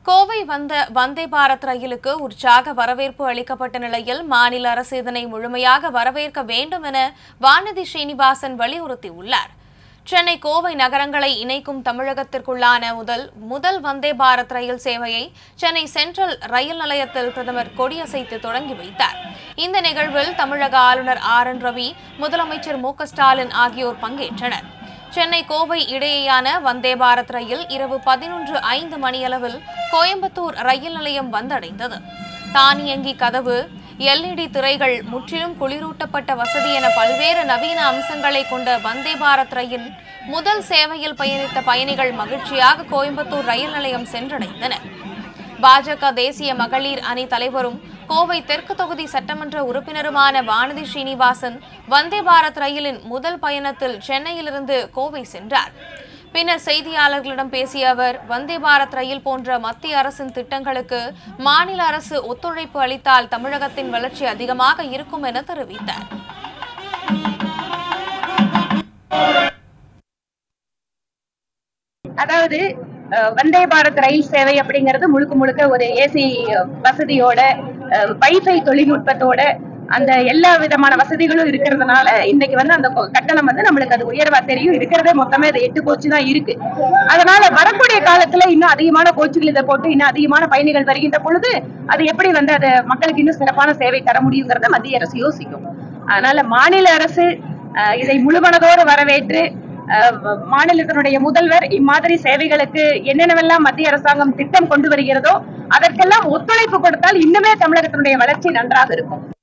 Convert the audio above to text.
கோவை வந்த வந்தே பாரத் ரயிலுக்கு உற்சாக வரவேற்பு அளிக்கப்பட்ட நிலையில் மாநில அரசு இதனை முழுமையாக வரவேற்க வேண்டும் என வானதி ஸ்ரீனிவாசன் வலியுறுத்தியுள்ளார் சென்னை கோவை நகரங்களை இணைக்கும் தமிழகத்திற்குள்ளான முதல் முதல் வந்தே பாரத் ரயில் சேவையை சென்னை சென்ட்ரல் ரயில் நிலையத்தில் பிரதமர் கொடியசைத்து தொடங்கி வைத்தார் இந்த நிகழ்வில் தமிழக ஆளுநர் ஆர் என் ரவி முதலமைச்சர் மு க ஸ்டாலின் ஆகியோர் பங்கேற்றனர் சென்னை கோவை இடையேயான வந்தே பாரத் ரயில் இரவு பதினொன்று ஐந்து மணியளவில் கோயம்புத்தூர் ரயில் நிலையம் வந்தடைந்தது தானியங்கி கதவு எல்இடி திரைகள் முற்றிலும் குளிரூட்டப்பட்ட வசதி என பல்வேறு நவீன அம்சங்களை கொண்ட வந்தே பாரத் ரயில் முதல் சேவையில் பயணித்த பயணிகள் மகிழ்ச்சியாக கோயம்புத்தூர் ரயில் நிலையம் சென்றடைந்தனர் பாஜக தேசிய மகளிர் அணி தலைவரும் கோவை தெற்கு தொகுதி சட்டமன்ற உறுப்பினருமான வானதி ஸ்ரீனிவாசன் வந்தே பாரத் ரயிலின் முதல் பயணத்தில் சென்னையிலிருந்து கோவை சென்றார் பின்னர் செய்தியாளர்களிடம் பேசிய அவர் வந்தே பாரத் ரயில் போன்ற மத்திய அரசின் திட்டங்களுக்கு மாநில அரசு ஒத்துழைப்பு அளித்தால் தமிழகத்தின் வளர்ச்சி அதிகமாக இருக்கும் என தெரிவித்தார் அதாவது அஹ், வந்தே பாரத் ரயில் சேவை அப்படிங்கிறது முழுக்க முழுக்க ஒரு ஏசி வசதியோட அஹ், வைஃபை தொழில்நுட்பத்தோட அந்த எல்லா விதமான வசதிகளும் இருக்கிறதுனால இன்னைக்கு வந்து அந்த கொ- கட்டணம் வந்து நம்மளுக்கு அது உயர்வா தெரியும் இருக்கிறதே மொத்தமே அது எட்டு கோச்சு தான் இருக்கு அதனால வரக்கூடிய காலத்துல இன்னும் அதிகமான கோச்சுகள் இதை போட்டு இன்னும் அதிகமான பயணிகள் வருகின்ற பொழுது அது எப்படி வந்து அது மக்களுக்கு இன்னும் சிறப்பான சேவை தர முடியுங்கிறத மத்திய அரசு யோசிக்கும் அதனால மாநில அரசு அஹ், இதை முழுமனதோடு வரவேற்று அஹ் மாநிலத்தினுடைய முதல்வர் இம்மாதிரி சேவைகளுக்கு என்னென்னவெல்லாம் மத்திய அரசாங்கம் திட்டம் கொண்டு வருகிறதோ அதற்கெல்லாம் ஒத்துழைப்பு கொடுத்தால் இன்னுமே தமிழகத்தினுடைய வளர்ச்சி நன்றாக இருக்கும்